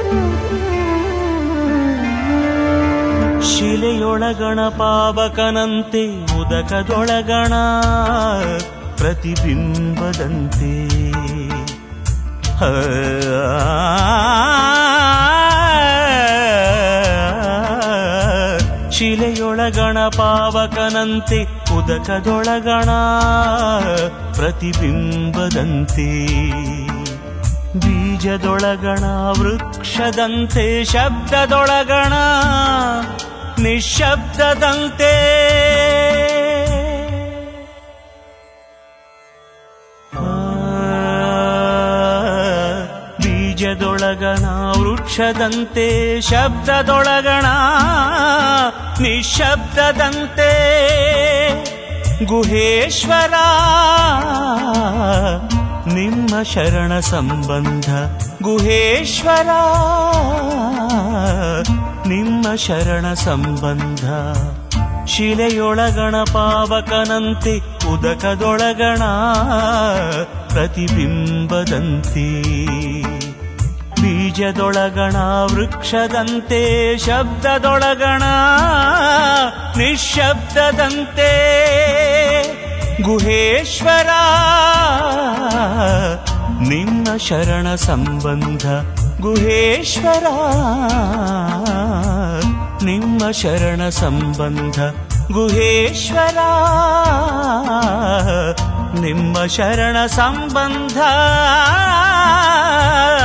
ಶಿಲೆಯೊಳಗಣ ಪಾವಕನಂತೆ ಉದಕದೊಳಗಣ ಪ್ರತಿಬಿಂಬದಂತೆ ಶಿಲೆಯೊಳಗಣ ಪಾವಕನಂತೆ ಉದಕದೊಳಗಣ ಪ್ರತಿಬಿಂಬದಂತೆ ಬೀಜದೊಳಗಣ ವೃಕ್ಷದಂತೆ ಶಬ್ದದೊಳಗಣ ನಿಶಬ್ದದಂತೆ ಬೀಜದೊಳಗಣ ವೃಕ್ಷದಂತೆ ಶಬ್ದದೊಳಗಣ ನಿಶಬ್ದದಂತೆ ಗುಹೇಶ್ವರ ನಿಮ್ಮ ಶರಣ ಸಂಬಂಧ ಗುಹೇಶ್ವರ ನಿಮ್ಮ ಶರಣ ಸಂಬಂಧ ಶಿಲೆಯೊಳಗಣ ಪಾವಕನಂತೆ ಉದಕದೊಳಗಣ ಪ್ರತಿಬಿಂಬದಂತೆ ಬೀಜದೊಳಗಣ ವೃಕ್ಷದಂತೆ ಶಬ್ದದೊಳಗಣ ನಿಶಬ್ದದಂತೆ ಗುಹೇಶ್ವರ ನಿಮ್ಮ ಶರಣ ಸಂಬಂಧ ಗುಹೇಶ್ವರ ನಿಮ್ಮ ಶರಣ ಸಂಬಂಧ ಗುಹೇಶ್ವರ ನಿಮ್ಮ ಶರಣ ಸಂಬಂಧ